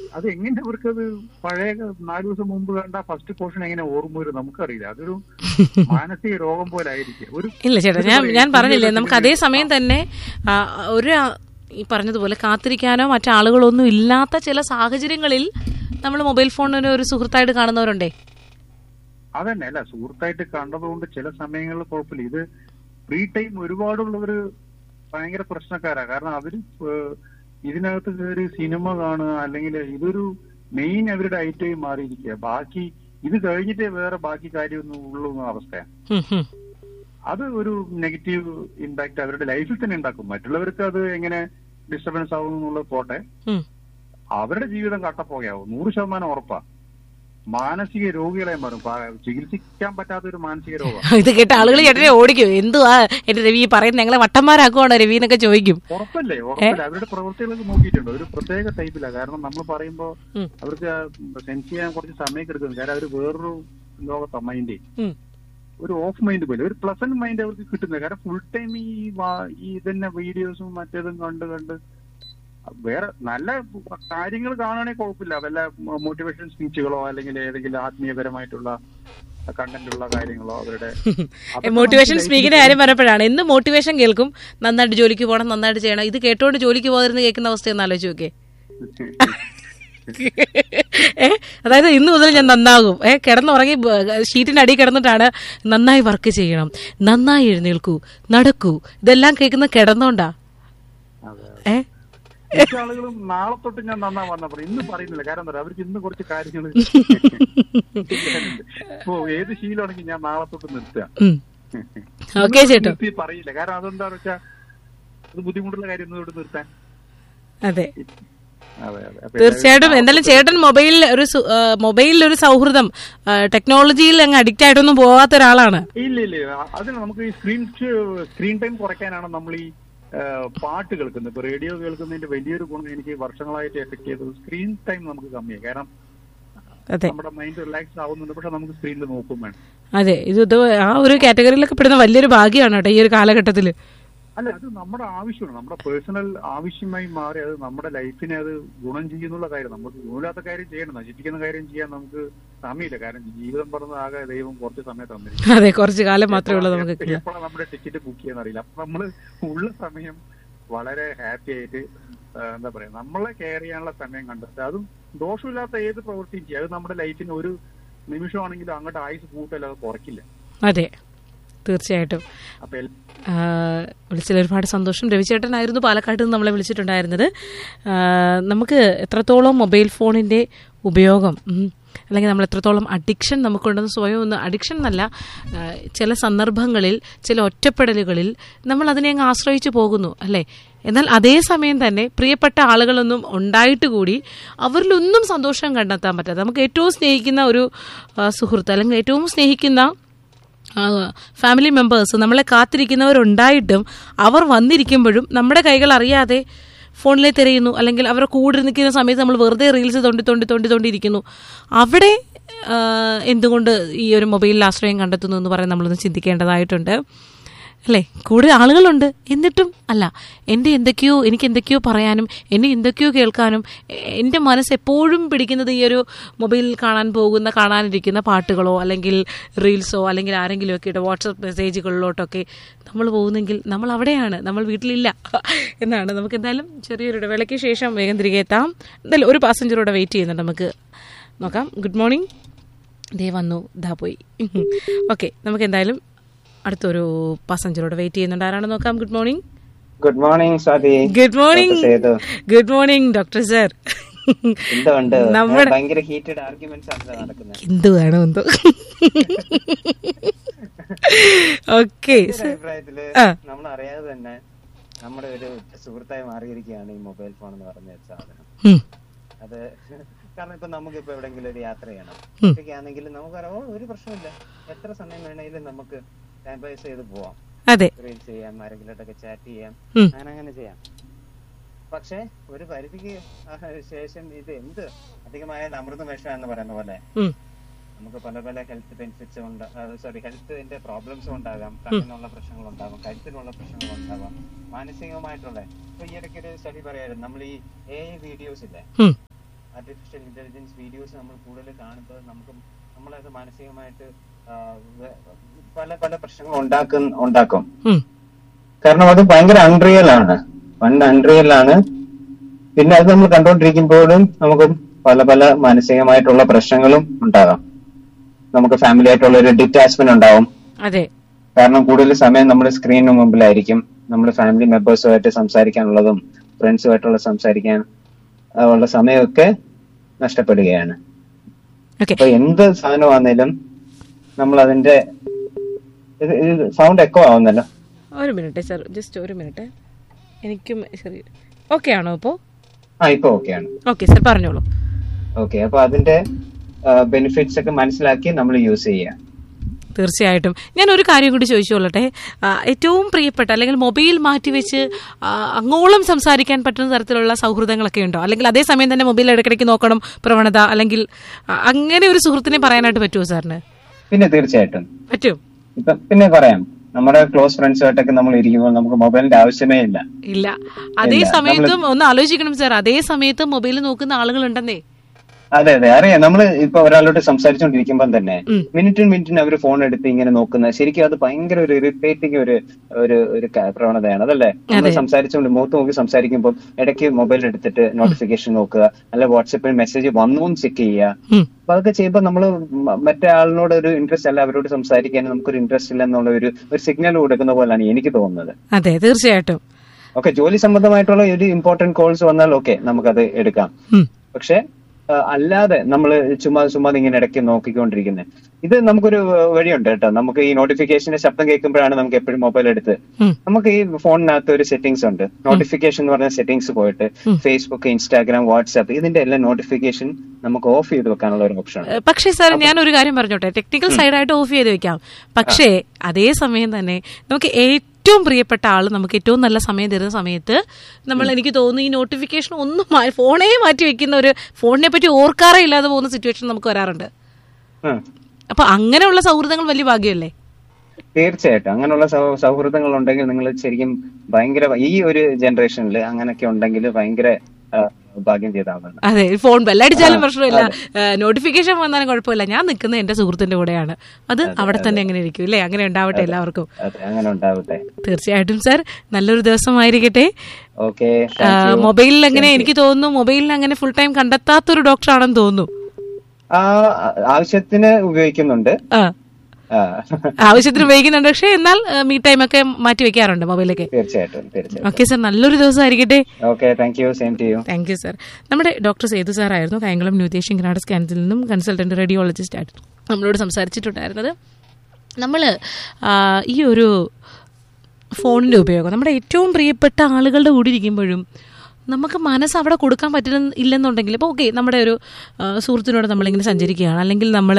അത് എങ്ങനെ ഇവർക്കത് പഴയ നാല് ദിവസം മുമ്പ് കണ്ട ഫസ്റ്റ് പോർഷൻ എങ്ങനെ ഓർമ്മ വരും നമുക്കറിയില്ല അതൊരു മാനസിക രോഗം പോലെ ആയിരിക്കും ഒരു ഇല്ല ചേട്ടാ ഞാൻ ഞാൻ പറഞ്ഞില്ലേ നമുക്ക് അതേ സമയം തന്നെ ആ, ഒരു ആ, ഈ പറഞ്ഞതുപോലെ കാത്തിരിക്കാനോ മറ്റാളുകളൊന്നും ഇല്ലാത്ത ചില സാഹചര്യങ്ങളിൽ നമ്മൾ മൊബൈൽ ഫോണിന് ഒരു സുഹൃത്തായിട്ട് കാണുന്നവരുണ്ടേ അതന്നെ അല്ല സുഹൃത്തായിട്ട് കണ്ടതുകൊണ്ട് ചില സമയങ്ങളിൽ കുഴപ്പമില്ല ഇത് ഫ്രീ ടൈം ഒരുപാടുള്ളവര് ഭയങ്കര പ്രശ്നക്കാരാ കാരണം അവര് ഏഹ് ഇതിനകത്ത് കയറി സിനിമ കാണുക അല്ലെങ്കിൽ ഇതൊരു മെയിൻ അവരുടെ ഐറ്റമായി മാറിയിരിക്കുക ബാക്കി ഇത് കഴിഞ്ഞിട്ടേ വേറെ ബാക്കി കാര്യമൊന്നും ഉള്ളൂ എന്ന അവസ്ഥയാണ് ഉം, ഉം. അത് ഒരു നെഗറ്റീവ് ഇമ്പാക്ട് അവരുടെ ലൈഫിൽ തന്നെ ഉണ്ടാക്കും മറ്റുള്ളവർക്ക് അത് എങ്ങനെ ഡിസ്റ്റർബൻസ് ആവും എന്നുള്ളത് പോട്ടെ ഉം. അവരുടെ ജീവിതം കട്ടപ്പോകയാവും നൂറ് ശതമാനം ഉറപ്പാ മാനസിക രോഗികളെ മാറും പ- ചികിത്സിക്കാൻ പറ്റാത്ത ഒരു മാനസിക രോഗം ഇത് കേട്ട ആളുകൾ ചേട്ടനെ ഓടിക്കും എന്തുവാ എന്റെ രവി ഈ പറയുന്നത് ഞങ്ങളെ വട്ടന്മാരാക്കുവാണോ രവി എന്നൊക്കെ ചോദിക്കും ഉറപ്പല്ലേ ഉറപ്പല്ലേ അവരുടെ പ്രവൃത്തികളൊക്കെ നോക്കിയിട്ടുണ്ട് ഒരു പ്രത്യേക ടൈപ്പിലാണ് കാരണം നമ്മൾ പറയുമ്പോ ഉം. അവർക്ക് സെൻസ് ചെയ്യാൻ കുറച്ച് സമയം എടുക്കുന്നു കാരണം അവർ വേറൊരു ലോകത്താ മൈൻഡ് ഉം. ഒരു ഓഫ് മൈൻഡ് പോലെ ഒരു പ്ലസന്റ് മൈൻഡ് അവർക്ക് കിട്ടുന്നത് കാരണം ഫുൾ ടൈം ഈ വാ- ഈ ഇതന്നെ വീഡിയോസും മറ്റേതും കണ്ട് കണ്ട് വേറെ നല്ല കാര്യങ്ങൾ കാണുകയാണെങ്കിൽ കുഴപ്പമില്ല വല്ല മോട്ടിവേഷൻ സ്പീച്ചുകളോ അല്ലെങ്കിൽ ഏതെങ്കിലും ആത്മീയപരമായിട്ടുള്ള കണ്ടന്റ് ഉള്ള കാര്യങ്ങളോ അവരുടെ അതൊക്കെ മോട്ടിവേഷൻ നമുക്ക് സ്പീക്കിന്റെ കാര്യം പറഞ്ഞപ്പോഴാണ് എന്ന് മോട്ടിവേഷൻ കേൾക്കും നന്നായിട്ട് ജോലിക്ക് പോകണം നന്നായിട്ട് ചെയ്യണം ഇത് കേട്ടോണ്ട് ജോലിക്ക് പോകാതിരുന്ന് കേൾക്കുന്ന അവസ്ഥ ഒന്ന് ആലോചിച്ച് നോക്കേ ഏ അതായത് ഇന്ന് മുതൽ ഞാൻ നന്നാകും ഏ കിടന്നുറങ്ങി ബ- ഷീറ്റിന്റെ അടിയിൽ കിടന്നിട്ടാണ് നന്നായി വർക്ക് ചെയ്യണം നന്നായി എഴുന്നേൽക്കൂ നടക്കൂ ഇതെല്ലാം കേൾക്കുന്ന കിടന്നോണ്ടാ അതെ. ഏ മിക്ക ആളുകളും നാളെ തൊട്ട് ഞാൻ നന്നാ വന്നപ്പോൾ ഇന്ന് പറയുന്നില്ല കാരണം എന്താ പറയാ, അവർക്ക് ഇന്ന് കുറച്ച് കാര്യങ്ങൾ ഇപ്പോ ഏത് ശീലമാണെങ്കിൽ ഞാൻ നാളെ തൊട്ട് നിർത്തുക ഓക്കെ ചേട്ടോ നിർത്തി പറയില്ല കാരണം അതെന്താന്ന് വെച്ചാ അത് ബുദ്ധിമുട്ടുള്ള കാര്യം ഒന്നും ഇവിടെ നിർത്താൻ അതെ അതെ അതെ അപ്പൊ തീർച്ചയായിട്ടും എന്തായാലും ചേട്ടൻ മൊബൈലിൽ ഒരു സു- ആ, മൊബൈലിൽ ഒരു സൗഹൃദം ആ, ടെക്നോളജിയിൽ അങ്ങ് അഡിക്റ്റ് ആയിട്ടൊന്നും പോകാത്ത ഒരാളാണ് ഇല്ല ഇല്ല അതിന് നമുക്ക് ഈ സ്ക്രീൻ സ്ക്രീൻ ടൈം കുറയ്ക്കാനാണ് നമ്മൾ ഈ ആ, പാട്ട് കേൾക്കുന്നത് ഇപ്പൊ റേഡിയോ കേൾക്കുന്നതിന്റെ വലിയൊരു ഗുണം എനിക്ക് വർഷങ്ങളായിട്ട് എഫക്ട് ചെയ്തത് സ്ക്രീൻ ടൈം നമുക്ക് കമ്മിയായി കാരണം അതെ നമ്മുടെ മൈൻഡ് റിലാക്സ് ആവുന്നുണ്ട് പക്ഷെ നമുക്ക് സ്ക്രീനിൽ നോക്കും വേണം അതെ ഇത് ഇത് ആ ഒരു കാറ്റഗറിയിലൊക്കെ പെടുന്ന വലിയൊരു ഭാഗ്യമാണ് കേട്ടോ ഈ ഒരു കാലഘട്ടത്തിൽ അല്ല അത് നമ്മുടെ ആവശ്യമാണ് നമ്മുടെ പേഴ്സണൽ ആവശ്യമായി മാറി അത് നമ്മുടെ ലൈഫിനെ അത് ഗുണം ചെയ്യുന്നുള്ള കാര്യം നമുക്ക് ഗുണമില്ലാത്ത കാര്യം ചെയ്യണം നശിപ്പിക്കുന്ന കാര്യം ചെയ്യാൻ നമുക്ക് സമയമില്ല കാരണം ജീവിതം പറഞ്ഞ ആകെ ദൈവം കുറച്ച് സമയം തന്നിരിക്കും അതെ കുറച്ച് കാലം മാത്രമേ ഉള്ളൂ നമുക്ക് എപ്പോഴാണ് നമ്മുടെ ടിക്കറ്റ് ബുക്ക് ചെയ്യാൻ അറിയില്ല അപ്പൊ നമ്മള് ഉള്ള സമയം വളരെ ഹാപ്പി ആയിട്ട് ആ, എന്താ പറയാ നമ്മളെ കെയർ ചെയ്യാനുള്ള സമയം കണ്ടെത്തുക അതും ദോഷമില്ലാത്ത ഏത് പ്രവൃത്തിയും ചെയ്യുക അത് നമ്മുടെ ലൈഫിന് ഒരു നിമിഷമാണെങ്കിലും അങ്ങോട്ട് ആയുസ് കൂട്ടല്ലാതെ കുറയ്ക്കില്ല അതെ തീർച്ചയായിട്ടും അപ്പൊ എൽ- ആ, വിളിച്ചതിൽ ഒരുപാട് സന്തോഷം രവിചേട്ടനായിരുന്നു പാലക്കാട്ട് നിന്ന് നമ്മളെ വിളിച്ചിട്ടുണ്ടായിരുന്നത് ആ, നമുക്ക് എത്രത്തോളം മൊബൈൽ ഫോണിൻ്റെ ഉപയോഗം ഉം, അല്ലെങ്കിൽ നമ്മൾ എത്രത്തോളം അഡിക്ഷൻ നമുക്കുണ്ടെന്ന് സ്വയം ഒന്ന് അഡിക്ഷൻ എന്നല്ല ആ, ചില സന്ദർഭങ്ങളിൽ ചില ഒറ്റപ്പെടലുകളിൽ നമ്മൾ അതിനെ അങ്ങ് ആശ്രയിച്ചു പോകുന്നു അല്ലേ എന്നാൽ അതേ സമയം തന്നെ പ്രിയപ്പെട്ട ആളുകളൊന്നും ഉണ്ടായിട്ട് കൂടി അവരിലൊന്നും സന്തോഷം കണ്ടെത്താൻ പറ്റാതെ നമുക്ക് ഏറ്റവും സ്നേഹിക്കുന്ന ഒരു ആ, സുഹൃത്ത് അല്ലെങ്കിൽ ഏറ്റവും സ്നേഹിക്കുന്ന ഫാമിലി മെമ്പേഴ്സ് നമ്മളെ കാത്തിരിക്കുന്നവരുണ്ടായിട്ടും അവർ വന്നിരിക്കുമ്പോഴും നമ്മുടെ കൈകൾ അറിയാതെ ഫോണിലെ തിരയുന്നു അല്ലെങ്കിൽ അവരുടെ കൂടെ നിൽക്കുന്ന സമയത്ത് നമ്മൾ വെറുതെ റീൽസ് തൊണ്ടി തൊണ്ടി തൊണ്ടി തൊണ്ടിയിരിക്കുന്നു അവിടെ ആ, എന്തുകൊണ്ട് ഈ ഒരു മൊബൈലിൽ ആശ്രയം കണ്ടെത്തുന്നു എന്ന് പറയാൻ നമ്മളൊന്ന് ചിന്തിക്കേണ്ടതായിട്ടുണ്ട് അല്ലേ കൂടുതൽ ആളുകളുണ്ട് എന്നിട്ടും അല്ല എൻ്റെ എന്തൊക്കെയോ എനിക്ക് എന്തൊക്കെയോ പറയാനും എന്നെ എന്തൊക്കെയോ കേൾക്കാനും എ- എൻ്റെ മനസ്സ് എപ്പോഴും പിടിക്കുന്നത് ഈ ഒരു മൊബൈലിൽ കാണാൻ പോകുന്ന കാണാനിരിക്കുന്ന പാട്ടുകളോ അല്ലെങ്കിൽ റീൽസോ അല്ലെങ്കിൽ ആരെങ്കിലുമൊക്കെ ഇട്ട് വാട്സപ്പ് മെസ്സേജുകളിലോട്ടൊക്കെ നമ്മൾ പോകുന്നെങ്കിൽ നമ്മൾ അവിടെയാണ് നമ്മൾ വീട്ടിലില്ല എന്നാണ് നമുക്ക് എന്തായാലും ചെറിയൊരു ഇടവേളയ്ക്ക് ശേഷം വേഗം തിരികെ എത്താം എന്തായാലും ഒരു പാസഞ്ചറോടെ വെയിറ്റ് ചെയ്യുന്നുണ്ട് നമുക്ക് നോക്കാം ഗുഡ് മോർണിംഗ് ദേ വന്നു ദാ പോയി ഓക്കെ നമുക്ക് എന്തായാലും അടുത്തൊരു പാസഞ്ചറോട് വെയിറ്റ് ചെയ്യുന്നുണ്ട് ആരാണെന്ന് നോക്കാം good morning good morning Swathi good morning doctor Sethu good morning doctor sir എന്തുണ്ട് നമ്മുടെ- ഭയങ്കര ഹീറ്റഡ് ആർഗ്യുമെന്റ്സ് ആണ് നടക്കുന്നത് എന്ത് വേണം എന്തോ ഓക്കെ എന്റെ അഭിപ്രായത്തില് ആ. നമ്മൾ അറിയാതെ തന്നെ നമ്മുടെ ഒരു സുഹൃത്തായി മാറിയിരിക്കുകയാണ് ഈ മൊബൈൽ ഫോൺ എന്ന് പറഞ്ഞ സാധനം അത് കാരണം ഇപ്പൊ നമുക്ക് ഇപ്പൊ എവിടെങ്കിലും ഒരു യാത്ര ചെയ്യണം ഒറ്റയ്ക്കാണെങ്കിൽ നമുക്കറിയാം ഓ ഒരു പ്രശ്നമില്ല എത്ര സമയം വേണമെങ്കിലും നമുക്ക് ടൈം പാസ് ചെയ്ത് പോവാം അതെ റീൽസ് ചെയ്യാം ആരെങ്കിലോട്ടൊക്കെ ചാറ്റ് ചെയ്യാം ഉം. അങ്ങനെ അങ്ങനെ ചെയ്യാം പക്ഷെ ഒരു പരിധിക്ക് ആ ശേഷം ഇത് എന്ത് അധികമായാൽ അമൃത വിഷം എന്ന് പറയുന്ന പോലെ ഉം. നമുക്ക് പല പല ഹെൽത്ത് ബെനിഫിറ്റ്സ് ഉണ്ട് സോറി ഹെൽത്തിന്റെ പ്രോബ്ലംസും ഉണ്ടാകാം കണ്ണിനുള്ള പ്രശ്നങ്ങൾ ഉണ്ടാകാം കഴുത്തിനുള്ള പ്രശ്നങ്ങൾ ഉണ്ടാകാം മാനസികമായിട്ടുള്ള ഇപ്പൊ ഈ ഇടയ്ക്ക് ഒരു സ്റ്റഡി പറയായിരുന്നു നമ്മൾ ഈ എ വീഡിയോസ് ഇല്ലേ ഉം. ആർട്ടിഫിഷ്യൽ ഇന്റലിജൻസ് വീഡിയോസ് നമ്മൾ കൂടുതൽ കാണുമ്പോൾ നമുക്ക് നമ്മളത് മാനസികമായിട്ട് ആ, വെ- പല പല പ്രശ്നങ്ങൾ ഉണ്ടാക്കും ഉണ്ടാക്കും ഉം. കാരണം അത് ഭയങ്കര അൺറിയൽ ആണ് വൺ അൺറിയൽ ആണ് പിന്നെ അത് നമ്മൾ കണ്ടുകൊണ്ടിരിക്കുമ്പോഴും നമുക്ക് പല പല മാനസികമായിട്ടുള്ള പ്രശ്നങ്ങളും ഉണ്ടാകാം നമുക്ക് ഫാമിലി ആയിട്ടുള്ള ഒരു ഡിറ്റാച്ച്മെന്റ് ഉണ്ടാവും അതെ കാരണം കൂടുതൽ സമയം നമ്മൾ സ്ക്രീനിന് മുമ്പിലായിരിക്കും നമ്മുടെ ഫാമിലി മെമ്പേഴ്സുമായിട്ട് സംസാരിക്കാനുള്ളതും ഫ്രണ്ട്സുമായിട്ടുള്ള സംസാരിക്കാൻ ആ, ഉള്ള സമയമൊക്കെ നഷ്ടപ്പെടുകയാണ് ഓക്കെ അപ്പൊ എന്ത് സാധനമാണേലും നമ്മൾ അതിന്റെ സൗണ്ട് എക്കോ ആവുന്നല്ലോ ഒരു മിനിറ്റ് സാർ ജസ്റ്റ് ഒരു മിനിറ്റ് എനിക്കും ശരി ഓക്കെ ആണോ ഇപ്പോൾ ആ ഇപ്പൊ ഓക്കെയാണ് ഓക്കെ സാർ പറഞ്ഞോളൂ ഓക്കെ അപ്പൊ അതിന്റെ ബെനിഫിറ്റ്സ് ഒക്കെ മനസ്സിലാക്കി നമ്മൾ യൂസ് ചെയ്യുക തീർച്ചയായിട്ടും ഞാൻ ഒരു കാര്യം കൂടി ചോദിച്ചോളട്ടെ ആ, ഏറ്റവും പ്രിയപ്പെട്ട അല്ലെങ്കിൽ മൊബൈൽ മാറ്റിവെച്ച് ആ, അങ്ങോളം സംസാരിക്കാൻ പറ്റുന്ന തരത്തിലുള്ള സൗഹൃദങ്ങളൊക്കെ ഉണ്ടോ അല്ലെങ്കിൽ അതേ സമയം തന്നെ മൊബൈൽ ഇടയ്ക്കിടയ്ക്ക് നോക്കണം പ്രവണത അല്ലെങ്കിൽ ആ, അങ്ങനെ ഒരു സുഹൃത്തിനെ പറയാനായിട്ട് പറ്റുമോ സാറിന് പിന്നെ തീർച്ചയായിട്ടും പറ്റും ഇപ്പൊ പിന്നെ പറയാം നമ്മുടെ ക്ലോസ് ഫ്രണ്ട്സുമായിട്ടൊക്കെ നമ്മൾ ഇരിക്കുമ്പോൾ നമുക്ക് മൊബൈലിന്റെ ആവശ്യമേ ഇല്ല ഇല്ല അതേ ഇല്ല, സമയത്തും ഒന്ന് ആലോചിക്കണം സാർ അതേ സമയത്ത് മൊബൈൽ നോക്കുന്ന ആളുകളുണ്ടെന്നേ അതെ അതെ അറിയാം നമ്മൾ ഇപ്പൊ ഒരാളോട് സംസാരിച്ചുകൊണ്ടിരിക്കുമ്പോൾ തന്നെ ഉം. മിനിറ്റിന് മിനിറ്റിന് അവർ ഫോൺ എടുത്ത് ഇങ്ങനെ നോക്കുന്നത് ശരിക്കും അത് ഭയങ്കര ഒരു ഇറിറ്റേറ്റിംഗ് ഒരു ഒരു ഒരു ക- പ്രവണതയാണ് അതല്ലേ നമ്മൾ അതെ. സംസാരിച്ചുകൊണ്ട് മുഖത്ത് നോക്കി സംസാരിക്കുമ്പോൾ ഇടയ്ക്ക് മൊബൈൽ എടുത്തിട്ട് നോട്ടിഫിക്കേഷൻ നോക്കുക അല്ലെ വാട്സപ്പിൽ മെസ്സേജ് വന്നും ചെക്ക് ചെയ്യുക ഉം. അപ്പൊ അതൊക്കെ ചെയ്യുമ്പോൾ നമ്മൾ മറ്റേ ആളിനോട് ഒരു ഇൻട്രസ്റ്റ് അല്ല അവരോട് സംസാരിക്കാൻ നമുക്കൊരു ഇൻട്രസ്റ്റ് ഇല്ല എന്നുള്ള ഒരു ഒരു സിഗ്നൽ കൊടുക്കുന്ന പോലാണ് എനിക്ക് തോന്നുന്നത് അതെ തീർച്ചയായിട്ടും ഓക്കെ ജോലി സംബന്ധമായിട്ടുള്ള ഒരു ഇമ്പോർട്ടന്റ് കോൾസ് വന്നാൽ ഓക്കെ നമുക്കത് എടുക്കാം ഉം. പക്ഷെ ആ, അല്ലാതെ നമ്മൾ ചുമ്മാ ചുമ്മാ ഇങ്ങനെ ഇടയ്ക്ക് നോക്കിക്കൊണ്ടിരിക്കുന്നത് ഇത് നമുക്കൊരു ആ, വഴിയുണ്ട് കേട്ടോ നമുക്ക് ഈ നോട്ടിഫിക്കേഷന്റെ ശബ്ദം കേൾക്കുമ്പോഴാണ് നമുക്ക് എപ്പോഴും മൊബൈൽ എടുത്ത് ഉം. നമുക്ക് ഈ ഫോണിനകത്ത് ഒരു സെറ്റിംഗ്സ് ഉണ്ട് നോട്ടിഫിക്കേഷൻ എന്ന് പറഞ്ഞ സെറ്റിംഗ്സ് പോയിട്ട് ഉം. ഫേസ്ബുക്ക് ഇൻസ്റ്റാഗ്രാം വാട്സ്ആപ്പ് ഇതിന്റെ എല്ലാം നോട്ടിഫിക്കേഷൻ നമുക്ക് ഓഫ് ചെയ്ത് വെക്കാനുള്ള ഒരു ഓപ്ഷൻ ഉണ്ട് ഏഹ് പക്ഷേ സാർ ഞാൻ ഒരു കാര്യം പറഞ്ഞോട്ടെ ടെക്നിക്കൽ സൈഡായിട്ട് ഓഫ് ചെയ്ത് വെക്കാം പക്ഷേ അതേ സമയം തന്നെ നമുക്ക് ഏറ്റവും പ്രിയപ്പെട്ട ആൾ നമുക്ക് ഏറ്റവും നല്ല സമയം തരുന്ന സമയത്ത് നമ്മൾ എനിക്ക് തോന്നുന്നു ഈ നോട്ടിഫിക്കേഷൻ ഒന്നും മാ- ഫോണേ മാറ്റി വെക്കുന്ന ഒരു ഫോണിനെ പറ്റി ഓർക്കാറേ ഇല്ലാതെ പോകുന്ന സിറ്റുവേഷൻ നമുക്ക് വരാറുണ്ട് ഉം. അപ്പൊ അങ്ങനെയുള്ള സൗഹൃദങ്ങൾ വലിയ ഭാഗ്യമല്ലേ തീർച്ചയായിട്ടും അങ്ങനെയുള്ള സൗ- സൗഹൃദങ്ങൾ ഉണ്ടെങ്കിൽ നിങ്ങൾ ശരിക്കും ഭയങ്കര ഈ ഒരു ജനറേഷനിൽ അങ്ങനെയൊക്കെ ഉണ്ടെങ്കിൽ ഭയങ്കര ആ, ഭാഗ്യം ചെയ്താവുന്നതാണ് അതെ ഫോൺ ബെല്ലടിച്ചാലും പ്രശ്നമില്ല നോട്ടിഫിക്കേഷൻ വന്നാലും കുഴപ്പമില്ല ഞാൻ നിൽക്കുന്നത് എന്റെ സുഹൃത്തിന്റെ കൂടെയാണ് അത് അവിടെ തന്നെ അങ്ങനെ ഇരിക്കും അല്ലേ അങ്ങനെ ഉണ്ടാവട്ടെ എല്ലാവർക്കും അതെ അങ്ങനെ ഉണ്ടാവട്ടെ തീർച്ചയായിട്ടും സാർ നല്ലൊരു ദിവസമായിരിക്കട്ടെ ഓക്കെ ആ, മൊബൈലിൽ അങ്ങനെ എനിക്ക് തോന്നുന്നു മൊബൈലിൽ അങ്ങനെ ഫുൾ ടൈം കണ്ടെത്താത്തൊരു ഡോക്ടറാണെന്ന് തോന്നുന്നു ആ ആവശ്യത്തിന് ഉപയോഗിക്കുന്നുണ്ട് ആ ആ, ആവശ്യത്തിന് ഉപയോഗിക്കുന്നുണ്ട് പക്ഷേ എന്നാൽ മീ ടൈം ഒക്കെ മാറ്റി വെക്കാറുണ്ട് മൊബൈലൊക്കെ തീർച്ചയായിട്ടും തീർച്ചയായിട്ടും ഓക്കെ സാർ നല്ലൊരു ദിവസമായിരിക്കട്ടെ okay thank you same to you thank you sir നമ്മുടെ ഡോക്ടർ സേതു സാറായിരുന്നു കായംകുളം ന്യൂ ദേശീയ കർണാടക സ്കാൻസിൽ നിന്നും കൺസൾട്ടന്റ് റേഡിയോളജിസ്റ്റ് ആയിട്ട് നമ്മളോട് സംസാരിച്ചിട്ടുണ്ടായിരുന്നത് നമ്മൾ ഈ ഒരു ഫോണിൻ്റെ ഉപയോഗം നമ്മുടെ ഏറ്റവും പ്രിയപ്പെട്ട ആളുകളുടെ കൂടെ ഇരിക്കുമ്പോഴും നമുക്ക് മനസ്സ് അവിടെ കൊടുക്കാൻ പറ്റുന്ന ഇല്ലെന്നുണ്ടെങ്കിൽ ഇപ്പോൾ ഓക്കെ നമ്മുടെ ഒരു ആ, സുഹൃത്തിനോട് നമ്മളിങ്ങനെ സഞ്ചരിക്കുകയാണ് അല്ലെങ്കിൽ നമ്മൾ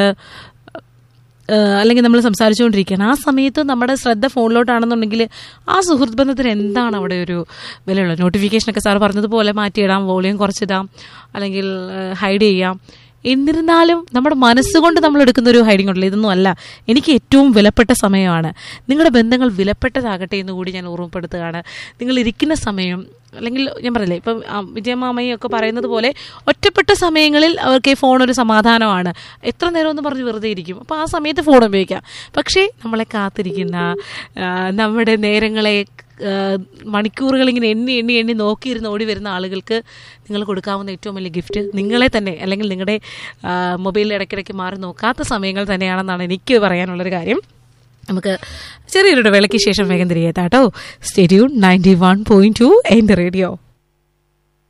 ഏഹ് അല്ലെങ്കിൽ നമ്മൾ സംസാരിച്ചുകൊണ്ടിരിക്കുകയാണ് ആ സമയത്ത് നമ്മുടെ ശ്രദ്ധ ഫോണിലോട്ടാണെന്നുണ്ടെങ്കിൽ ആ സുഹൃത്ത് ബന്ധത്തിന് എന്താണ് അവിടെ ഒരു വിലയുള്ളത് നോട്ടിഫിക്കേഷനൊക്കെ സാർ പറഞ്ഞതുപോലെ മാറ്റിയിടാം വോളിയം കുറച്ചിടാം അല്ലെങ്കിൽ ഹൈഡ് ചെയ്യാം എന്നിരുന്നാലും നമ്മുടെ മനസ്സുകൊണ്ട് നമ്മൾ എടുക്കുന്ന ഒരു ഹൈഡിങ് ഉണ്ടല്ലോ ഇതൊന്നും അല്ല എനിക്ക് ഏറ്റവും വിലപ്പെട്ട സമയമാണ് നിങ്ങളുടെ ബന്ധങ്ങൾ വിലപ്പെട്ടതാകട്ടെ എന്ന് കൂടി ഞാൻ ഓർമ്മപ്പെടുത്തുകയാണ് നിങ്ങൾ ഇരിക്കുന്ന സമയം അല്ലെങ്കിൽ ഞാൻ പറഞ്ഞില്ലേ ഇപ്പം ആ, വിജയമാമയും ഒക്കെ പറയുന്നത് പോലെ ഒറ്റപ്പെട്ട സമയങ്ങളിൽ അവർക്ക് ഈ ഫോൺ ഒരു സമാധാനമാണ് എത്ര നേരം എന്ന് പറഞ്ഞ് വെറുതെ ഇരിക്കും അപ്പോൾ ആ സമയത്ത് ഫോൺ ഉപയോഗിക്കാം പക്ഷേ നമ്മളെ കാത്തിരിക്കുന്ന ആ, നമ്മുടെ നേരങ്ങളെ ആ, മണിക്കൂറുകൾ ഇങ്ങനെ എണ്ണി എണ്ണി എണ്ണി നോക്കിയിരുന്ന് ഓടി വരുന്ന ആളുകൾക്ക് നിങ്ങൾ കൊടുക്കാവുന്ന ഏറ്റവും വലിയ ഗിഫ്റ്റ് നിങ്ങളെ തന്നെ അല്ലെങ്കിൽ നിങ്ങളുടെ മൊബൈലിൽ ഇടയ്ക്കിടയ്ക്ക് മാറി നോക്കാത്ത സമയങ്ങൾ തന്നെയാണെന്നാണ് എനിക്ക് പറയാനുള്ളൊരു കാര്യം നമുക്ക് ചെറിയൊരു ഇടവേളയ്ക്ക് ശേഷം വേഗം തിരികെ എത്താട്ടോ സ്റ്റേഡിയൂൺ നയൻറ്റി വൺ പോയിന്റ് ടു എൻ്റെ റേഡിയോ